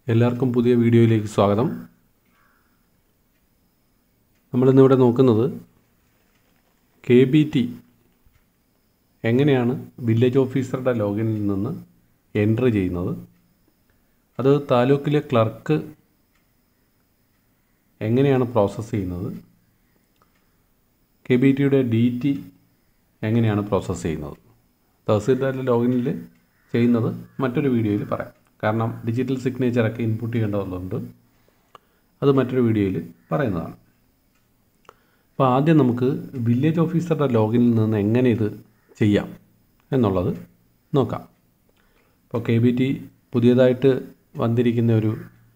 എല്ലാവർക്കും പുതിയ വീഡിയോയിലേക്ക് സ്വാഗതം നമ്മളിന്നിവിടെ നോക്കുന്നത് കെ ബി ടി എങ്ങനെയാണ് വില്ലേജ് ഓഫീസറുടെ ലോഗിനിൽ നിന്ന് എൻട്രി ചെയ്യുന്നത് അത് താലൂക്കിലെ ക്ലർക്ക് എങ്ങനെയാണ് പ്രോസസ്സ് ചെയ്യുന്നത് കെ ബി ടിയുടെ ഡി ടി എങ്ങനെയാണ് പ്രോസസ്സ് ചെയ്യുന്നത് തഹസീൽദാരിൻ്റെ ലോഗിനിൽ ചെയ്യുന്നത് മറ്റൊരു വീഡിയോയിൽ പറയാം കാരണം ഡിജിറ്റൽ സിഗ്നേച്ചറൊക്കെ ഇൻപുട്ട് ചെയ്യേണ്ടതുണ്ട് അത് മറ്റൊരു വീഡിയോയിൽ പറയുന്നതാണ് അപ്പോൾ ആദ്യം നമുക്ക് വില്ലേജ് ഓഫീസറുടെ ലോഗിനിൽ നിന്ന് എങ്ങനെ ഇത് ചെയ്യാം എന്നുള്ളത് നോക്കാം ഇപ്പോൾ കെ ബി ടി പുതിയതായിട്ട് വന്നിരിക്കുന്ന ഒരു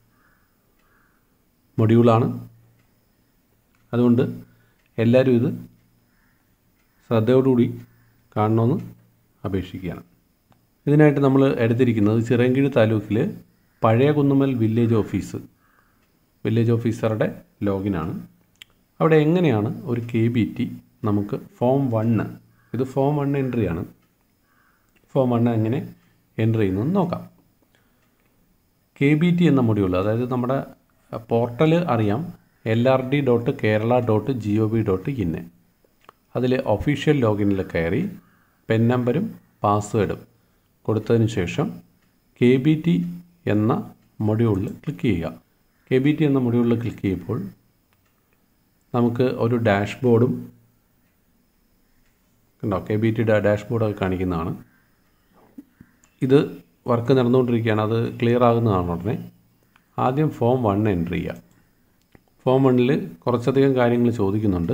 മൊഡ്യൂളാണ് അതുകൊണ്ട് എല്ലാവരും ഇത് ശ്രദ്ധയോടുകൂടി കാണണമെന്ന് അപേക്ഷിക്കുകയാണ് ഇതിനായിട്ട് നമ്മൾ എടുത്തിരിക്കുന്നത് ചിറയൻകീഴ് താലൂക്കിൽ പഴയ കുന്നുമ്മൽ വില്ലേജ് ഓഫീസ് വില്ലേജ് ഓഫീസറുടെ ലോഗിനാണ് അവിടെ എങ്ങനെയാണ് ഒരു കെ ബി ടി നമുക്ക് ഫോം വണ്ണ് ഇത് ഫോം വൺ എൻട്രിയാണ് ഫോം വണ്ണ് എങ്ങനെ എൻട്രി ചെയ്യുന്നതെന്ന് നോക്കാം കെ ബി ടി എന്ന മൊഡ്യൂൾ അതായത് നമ്മുടെ പോർട്ടൽ അറിയാം L R D dot Kerala dot G O V dot in അതിൽ ഒഫീഷ്യൽ ലോഗിനിൽ കയറി പെൻ നമ്പരും പാസ്വേഡും കൊടുത്തതിന് ശേഷം കെ ബി ടി എന്ന മൊഡ്യൂളിൽ ക്ലിക്ക് ചെയ്യുക കെ ബി ടി എന്ന മൊഡ്യൂളിൽ ക്ലിക്ക് ചെയ്യുമ്പോൾ നമുക്ക് ഒരു ഡാഷ്ബോർഡും കണ്ടോ കെ ബി ടിയുടെ ഡാഷ്ബോർഡൊക്കെ കാണിക്കുന്നതാണ് ഇത് വർക്ക് നടന്നുകൊണ്ടിരിക്കുകയാണ് അത് ക്ലിയർ ആകുന്നതാണ് ഉടനെ ആദ്യം ഫോം വൺ എൻട്രി ചെയ്യുക ഫോം വണ്ണിൽ കുറച്ചധികം കാര്യങ്ങൾ ചോദിക്കുന്നുണ്ട്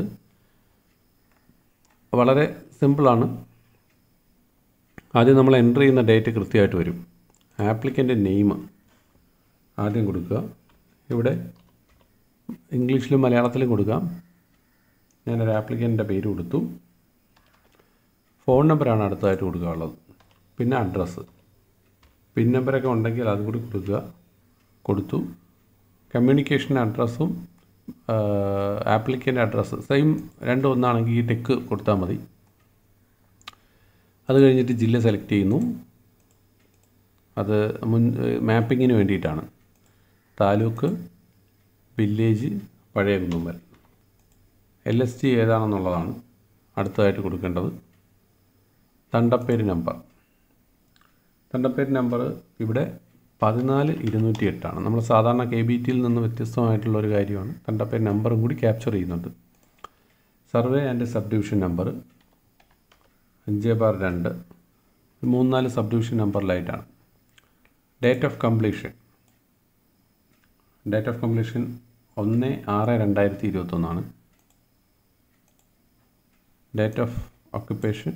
വളരെ സിമ്പിളാണ് ആദ്യം നമ്മൾ എൻ്റർ ചെയ്യുന്ന ഡേറ്റ് കൃത്യമായിട്ട് വരും ആപ്ലിക്കൻ്റെ നെയിം ആദ്യം കൊടുക്കുക ഇവിടെ ഇംഗ്ലീഷിലും മലയാളത്തിലും കൊടുക്കാം ഞാനൊരു ആപ്ലിക്കൻ്റെ പേര് കൊടുത്തു ഫോൺ നമ്പറാണ് അടുത്തതായിട്ട് കൊടുക്കാനുള്ളത് പിന്നെ അഡ്രസ്സ് പിൻ നമ്പറൊക്കെ ഉണ്ടെങ്കിൽ അതും കൂടി കൊടുക്കുക കൊടുത്തു കമ്മ്യൂണിക്കേഷൻ അഡ്രസ്സും ആപ്ലിക്കൻ്റ് അഡ്രസ്സ് സെയിം രണ്ടും ഒന്നാണെങ്കിൽ ഈ ടെക്ക് കൊടുത്താൽ മതി അത് കഴിഞ്ഞിട്ട് ജില്ല സെലക്ട് ചെയ്യുന്നു അത് മുൻ മാപ്പിങ്ങിന് വേണ്ടിയിട്ടാണ് താലൂക്ക് വില്ലേജ് പഴയ കുന്നുമ്മൽ എൽ എസ് ടി ഏതാണെന്നുള്ളതാണ് അടുത്തതായിട്ട് കൊടുക്കേണ്ടത് തണ്ടപ്പേര് നമ്പർ തണ്ടപ്പേര് നമ്പർ ഇവിടെ പതിനാല് ഇരുന്നൂറ്റി എട്ടാണ് നമ്മൾ സാധാരണ കെ ബി ടിയിൽ നിന്ന് വ്യത്യസ്തമായിട്ടുള്ള ഒരു കാര്യമാണ് തണ്ടപ്പേര് നമ്പറും കൂടി ക്യാപ്ചർ ചെയ്യുന്നുണ്ട് survey and sub division number അഞ്ച് ബാർ രണ്ട് മൂന്ന് നാല് സബ് ഡിവിഷൻ നമ്പറിലായിട്ടാണ് date of completion date of completion ഒന്ന് ആറ് രണ്ടായിരത്തി ഇരുപത്തൊന്നാണ് ഡേറ്റ് ഓഫ് ഓക്യുപ്പേഷൻ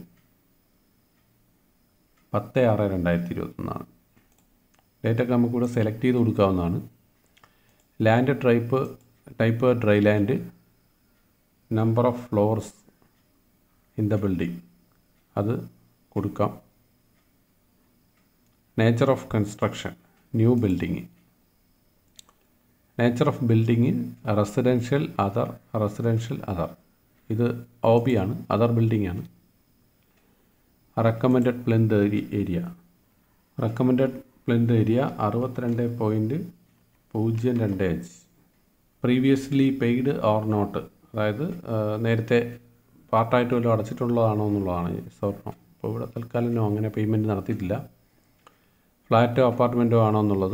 പത്ത് ആറ് രണ്ടായിരത്തി ഇരുപത്തൊന്നാണ് ഡേറ്റൊക്കെ നമുക്കിവിടെ സെലക്ട് ചെയ്ത് കൊടുക്കാവുന്നതാണ് land type type dry land number of floors in the building അത് കൊടുക്കാം nature of construction new building nature of building residential other residential other ഇത് ഒ ബി ആണ് അതർ ബിൽഡിംഗ് ആണ് recommended plinth area recommended plinth area അറുപത്തിരണ്ട് point പൂജ്യം രണ്ട് H previously paid or not അതായത് നേരത്തെ പാർട്ടായിട്ട് വല്ലതും അടച്ചിട്ടുള്ളതാണോ എന്നുള്ളതാണ് സ്വർണ്ണം അപ്പോൾ ഇവിടെ തൽക്കാലം നോ അങ്ങനെ പേയ്മെൻറ്റ് നടത്തിയിട്ടില്ല ഫ്ലാറ്റോ അപ്പാർട്ട്മെൻറ്റോ ആണോ എന്നുള്ളത്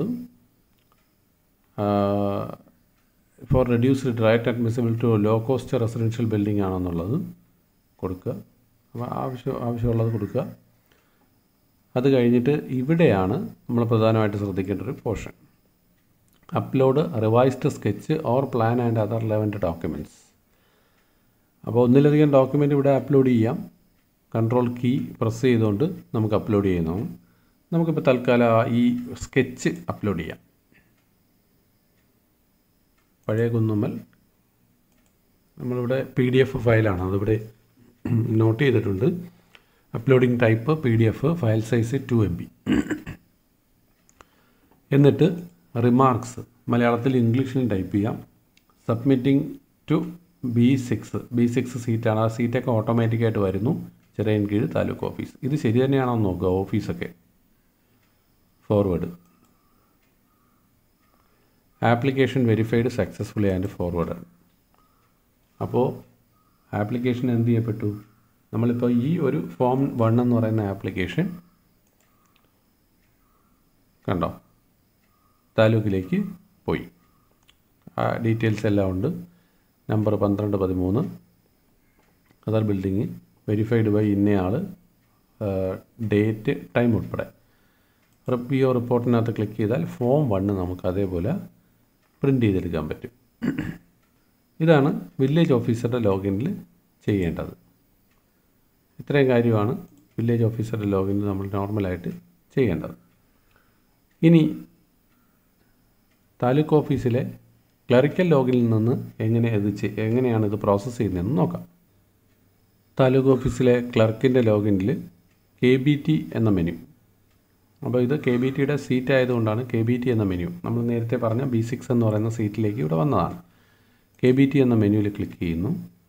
for reduced right admissible to low cost residential building ആണോ എന്നുള്ളത് കൊടുക്കുക അപ്പോൾ ആവശ്യം ആവശ്യമുള്ളത് കൊടുക്കുക അത് കഴിഞ്ഞിട്ട് ഇവിടെയാണ് നമ്മൾ പ്രധാനമായിട്ട് ശ്രദ്ധിക്കേണ്ട ഒരു portion upload revised sketch or plan and other relevant documents അപ്പോൾ ഒന്നിലധികം ഡോക്യുമെൻ്റ് ഇവിടെ അപ്ലോഡ് ചെയ്യാം കൺട്രോൾ കീ പ്രസ് ചെയ്തുകൊണ്ട് നമുക്ക് അപ്ലോഡ് ചെയ്യുന്നു നമുക്കിപ്പോൾ തൽക്കാലം ഈ സ്കെച്ച് അപ്ലോഡ് ചെയ്യാം പഴയ കുന്നുമ്മൽ നമ്മളിവിടെ പി ഡി എഫ് ഫയലാണ് അതിവിടെ നോട്ട് ചെയ്തിട്ടുണ്ട് uploading type P D F file size two M B എന്നിട്ട് റിമാർക്സ് മലയാളത്തിൽ ഇംഗ്ലീഷിലും ടൈപ്പ് ചെയ്യാം submitting to B six B six സീറ്റാണ് ആ സീറ്റൊക്കെ ഓട്ടോമാറ്റിക്കായിട്ട് വരുന്നു ചിറയൻകീഴ് താലൂക്ക് ഓഫീസ് ഇത് ശരി തന്നെയാണോ എന്ന് നോക്കുക ഓഫീസൊക്കെ forward application verified successfully and forward അപ്പോൾ ആപ്ലിക്കേഷൻ എന്ത് ചെയ്യപ്പെട്ടു നമ്മളിപ്പോൾ ഈ ഒരു ഫോം വൺ എന്ന് പറയുന്ന ആപ്ലിക്കേഷൻ കണ്ടോ താലൂക്കിലേക്ക് പോയി ആ ഡീറ്റെയിൽസ് എല്ലാം ഉണ്ട് നമ്പർ പന്ത്രണ്ട് പതിമൂന്ന് അതർ ബിൽഡിങ് വെരിഫൈഡ് ബൈ ഇന്നയാൾ ഡേറ്റ് ടൈം ഉൾപ്പെടെ പി ഒ റിപ്പോർട്ടിനകത്ത് ക്ലിക്ക് ചെയ്താൽ ഫോം വണ്ണ് നമുക്ക് അതേപോലെ പ്രിൻ്റ് ചെയ്തെടുക്കാൻ പറ്റും ഇതാണ് വില്ലേജ് ഓഫീസറുടെ ലോഗിനിൽ ചെയ്യേണ്ടത് ഇത്രയും കാര്യമാണ് വില്ലേജ് ഓഫീസറുടെ ലോഗിനിൽ നമ്മൾ നോർമലായിട്ട് ചെയ്യേണ്ടത് ഇനി താലൂക്ക് ഓഫീസിലെ ക്ലറിക്കൽ ലോഗിനിൽ നിന്ന് എങ്ങനെ ഇത് ചെ- എങ്ങനെയാണ് ഇത് പ്രോസസ്സ് ചെയ്യുന്നതെന്ന് നോക്കാം താലൂക്ക് ഓഫീസിലെ ക്ലർക്കിൻ്റെ ലോഗിനിൽ കെ ബി ടി എന്ന മെനു അപ്പോൾ ഇത് കെ ബി ടിയുടെ സീറ്റ് ആയതുകൊണ്ടാണ് കെ ബി ടി എന്ന മെനു നമ്മൾ നേരത്തെ പറഞ്ഞ ബി സിക്സ് എന്ന് പറയുന്ന സീറ്റിലേക്ക് ഇവിടെ വന്നതാണ് കെ ബി ടി എന്ന മെനുവിൽ ക്ലിക്ക് ചെയ്യുന്നു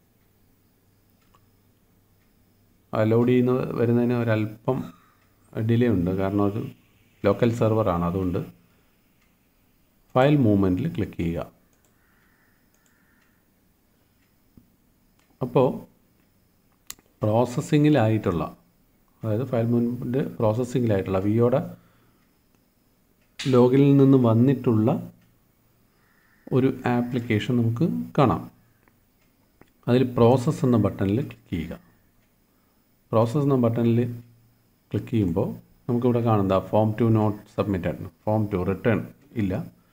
ലോഡ് ചെയ്യുന്ന വരുന്നതിന് ഒരല്പം ഡിലേ ഉണ്ട് കാരണം ഒരു ലോക്കൽ സെർവറാണ് അതുകൊണ്ട് ഫയൽ മൂവ്മെൻറ്റിൽ ക്ലിക്ക് ചെയ്യുക അപ്പോൾ പ്രോസസ്സിങ്ങിലായിട്ടുള്ള അതായത് ഫയൽ മൂവ്മെൻറ്റ് പ്രോസസ്സിങ്ങിലായിട്ടുള്ള വിയോടെ ലോഗിനിൽ നിന്ന് വന്നിട്ടുള്ള ഒരു ആപ്ലിക്കേഷൻ നമുക്ക് കാണാം അതിൽ പ്രോസസ്സ് എന്ന ബട്ടണിൽ ക്ലിക്ക് ചെയ്യുക പ്രോസസ്സ് എന്ന ബട്ടണിൽ ക്ലിക്ക് ചെയ്യുമ്പോൾ നമുക്കിവിടെ കാണുന്ന form two not submitted form two return ഇല്ല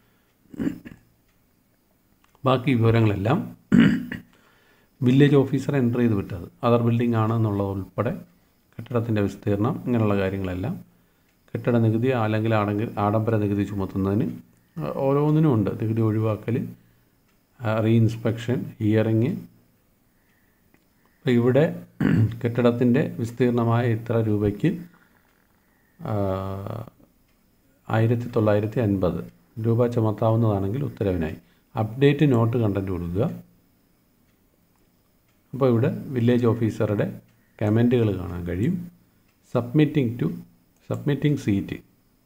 ബാക്കി വിവരങ്ങളെല്ലാം വില്ലേജ് ഓഫീസർ എൻ്റർ ചെയ്ത് വിട്ടത് അതർ ബിൽഡിംഗ് ആണ് എന്നുള്ളത് ഉൾപ്പെടെ കെട്ടിടത്തിൻ്റെ വിസ്തീർണം ഇങ്ങനെയുള്ള കാര്യങ്ങളെല്ലാം കെട്ടിട നികുതി അല്ലെങ്കിൽ ആണെങ്കിൽ ആഡംബര നികുതി ചുമത്തുന്നതിന് ഓരോന്നിനും ഉണ്ട് നികുതി ഒഴിവാക്കൽ റീഇൻസ്പെക്ഷൻ ഹിയറിങ് അപ്പോൾ ഇവിടെ കെട്ടിടത്തിൻ്റെ വിസ്തീർണമായ ഇത്ര രൂപയ്ക്ക് ആയിരത്തി തൊള്ളായിരത്തി അൻപത് രൂപ ചുമത്താവുന്നതാണെങ്കിൽ ഉത്തരവിനായി അപ്ഡേറ്റ് നോട്ട് കണ്ടൻറ്റ് കൊടുക്കുക അപ്പോൾ ഇവിടെ വില്ലേജ് ഓഫീസറുടെ കമൻറ്റുകൾ കാണാൻ കഴിയും submitting to submitting seat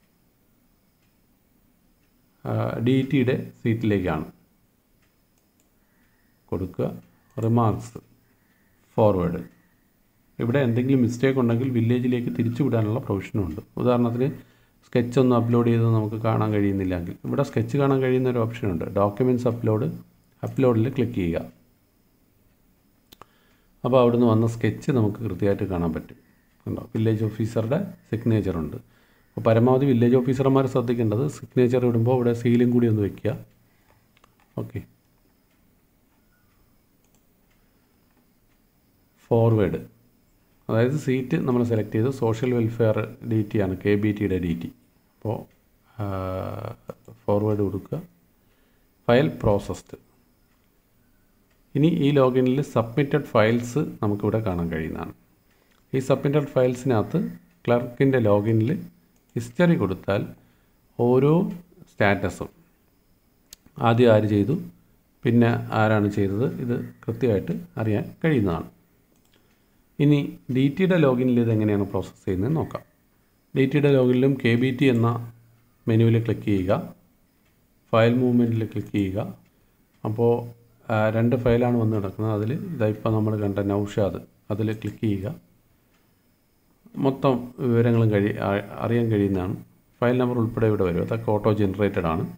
D ടിയുടെ സീറ്റിലേക്കാണ് കൊടുക്കുക റിമാർക്സ് ഫോർവേഡ് ഇവിടെ എന്തെങ്കിലും മിസ്റ്റേക്ക് ഉണ്ടെങ്കിൽ വില്ലേജിലേക്ക് തിരിച്ചു വിടാനുള്ള പ്രൊവിഷനും ഉണ്ട് ഉദാഹരണത്തിന് സ്കെച്ച് ഒന്ന് അപ്ലോഡ് ചെയ്ത് നമുക്ക് കാണാൻ കഴിയുന്നില്ലെങ്കിൽ ഇവിടെ സ്കെച്ച് കാണാൻ കഴിയുന്ന ഒരു ഓപ്ഷൻ ഉണ്ട് ഡോക്യുമെൻറ്റ്സ് അപ്ലോഡ് അപ്ലോഡിൽ ക്ലിക്ക് ചെയ്യുക അപ്പോൾ അവിടുന്ന് വന്ന സ്കെച്ച് നമുക്ക് കൃത്യമായിട്ട് കാണാൻ പറ്റും കണ്ടോ വില്ലേജ് ഓഫീസറുടെ സിഗ്നേച്ചർ ഉണ്ട് അപ്പോൾ പരമാവധി വില്ലേജ് ഓഫീസർമാർ ശ്രദ്ധിക്കേണ്ടത് സിഗ്നേച്ചർ ഇടുമ്പോൾ ഇവിടെ സീലും കൂടി ഒന്ന് വയ്ക്കുക ഓക്കെ ഫോർവേഡ് അതായത് സീറ്റ് നമ്മൾ സെലക്ട് ചെയ്ത് സോഷ്യൽ വെൽഫെയർ ഡി ടി ആണ് കെ ബി ടിയുടെ ഡി ടി അപ്പോൾ ഫോർവേഡ് കൊടുക്കുക ഫയൽ പ്രോസസ്ഡ് ഇനി ഈ ലോഗിനിൽ സബ്മിറ്റഡ് ഫയൽസ് നമുക്കിവിടെ കാണാൻ കഴിയുന്നതാണ് ഈ സബ്മിറ്റഡ് ഫയൽസിനകത്ത് ക്ലർക്കിൻ്റെ ലോഗിനിൽ ഹിസ്റ്ററി കൊടുത്താൽ ഓരോ സ്റ്റാറ്റസും ആദ്യം ആര് ചെയ്തു പിന്നെ ആരാണ് ചെയ്തത് ഇത് കൃത്യമായിട്ട് അറിയാൻ കഴിയുന്നതാണ് ഇനി ഡി ടിയുടെ ലോഗിനിൽ ഇത് എങ്ങനെയാണ് പ്രോസസ്സ് ചെയ്യുന്നത് നോക്കാം ഡി ടിയുടെ ലോഗിനിലും കെ ബി ടി എന്ന മെനുവിൽ ക്ലിക്ക് ചെയ്യുക ഫയൽ മൂവ്മെൻറ്റിൽ ക്ലിക്ക് ചെയ്യുക അപ്പോൾ ആ, രണ്ട് ഫയലാണ് വന്ന് കിടക്കുന്നത് അതിൽ ഇതായിപ്പോൾ നമ്മൾ കണ്ട നൗഷാദ് അതിൽ ക്ലിക്ക് ചെയ്യുക മൊത്തം വിവരങ്ങളും കഴി ആ- അറിയാൻ കഴിയുന്നതാണ് ഫയൽ നമ്പർ ഉൾപ്പെടെ ഇവിടെ വരും അതൊക്കെ ഓട്ടോ ജനറേറ്റഡ് ആണ്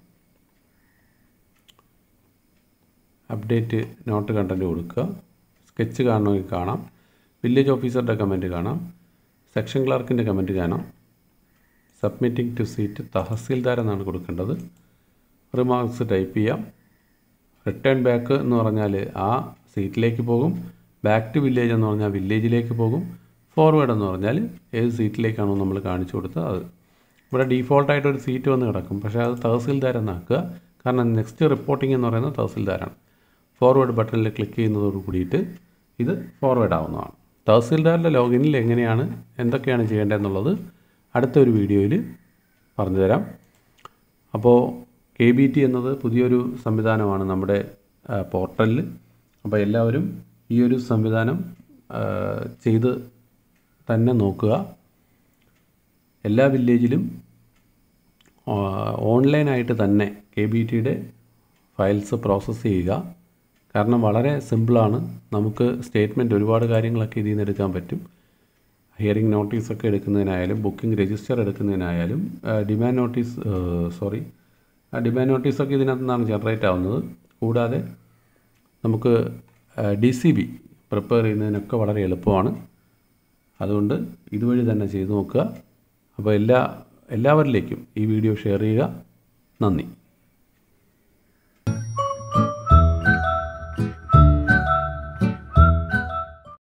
അപ്ഡേറ്റ് നോട്ട് കണ്ടൻറ്റ് കൊടുക്കുക സ്കെച്ച് കാണണമെങ്കിൽ കാണാം വില്ലേജ് ഓഫീസറുടെ കമൻറ്റ് കാണാം സെക്ഷൻ ക്ലർക്കിൻ്റെ കമൻറ്റ് കാണാം സബ്മിറ്റിംഗ് ടു സീറ്റ് തഹസീൽദാർ എന്നാണ് കൊടുക്കേണ്ടത് റിമാർക്സ് ടൈപ്പ് ചെയ്യാം റിട്ടേൺ ബാക്ക് എന്ന് പറഞ്ഞാൽ ആ സീറ്റിലേക്ക് പോകും ബാക്ക് ടു വില്ലേജ് എന്ന് പറഞ്ഞാൽ വില്ലേജിലേക്ക് പോകും ഫോർവേഡ് എന്ന് പറഞ്ഞാൽ ഏത് സീറ്റിലേക്കാണോ നമ്മൾ കാണിച്ചു കൊടുത്തത് അത് ഇവിടെ ഡീഫോൾട്ടായിട്ട് ഒരു സീറ്റ് വന്ന് കിടക്കും പക്ഷേ അത് തഹസീൽദാർ എന്നാക്കുക കാരണം നെക്സ്റ്റ് റിപ്പോർട്ടിംഗ് എന്ന് പറയുന്നത് തഹസീൽദാരാണ് ഫോർവേഡ് ബട്ടണിൽ ക്ലിക്ക് ചെയ്യുന്നതോട് കൂടിയിട്ട് ഇത് ഫോർവേഡ് ആവുന്നതാണ് തഹസീൽദാറിൻ്റെ ലോഗിനിൽ എങ്ങനെയാണ് എന്തൊക്കെയാണ് ചെയ്യേണ്ടതെന്നുള്ളത് അടുത്തൊരു വീഡിയോയിൽ പറഞ്ഞു തരാം അപ്പോൾ കെ ബി ടി എന്നത് പുതിയൊരു സംവിധാനമാണ് നമ്മുടെ ആ, പോർട്ടലിൽ അപ്പോൾ എല്ലാവരും ഈ ഒരു സംവിധാനം ആ, ചെയ്ത് തന്നെ നോക്കുക എല്ലാ വില്ലേജിലും ഓൺലൈനായിട്ട് തന്നെ കെ ബി ടിയുടെ ഫയൽസ് പ്രോസസ്സ് ചെയ്യുക കാരണം വളരെ സിമ്പിളാണ് നമുക്ക് സ്റ്റേറ്റ്മെൻറ്റ് ഒരുപാട് കാര്യങ്ങളൊക്കെ ഇതിൽ നിന്ന് എടുക്കാൻ പറ്റും ഹിയറിംഗ് നോട്ടീസൊക്കെ എടുക്കുന്നതിനായാലും ബുക്കിംഗ് രജിസ്റ്റർ എടുക്കുന്നതിനായാലും ഡിമാൻഡ് നോട്ടീസ് സോറി ഡിമാൻഡ് നോട്ടീസൊക്കെ ഇതിനകത്ത് നിന്നാണ് ജനറേറ്റ് ആവുന്നത് കൂടാതെ നമുക്ക് ഡി സി ബി പ്രിപ്പയർ ചെയ്യുന്നതിനൊക്കെ വളരെ എളുപ്പമാണ് അതുകൊണ്ട് ഇതുവഴി തന്നെ ചെയ്തു നോക്കുക അപ്പോൾ എല്ലാ എല്ലാവരിലേക്കും ഈ വീഡിയോ ഷെയർ ചെയ്യുക നന്ദി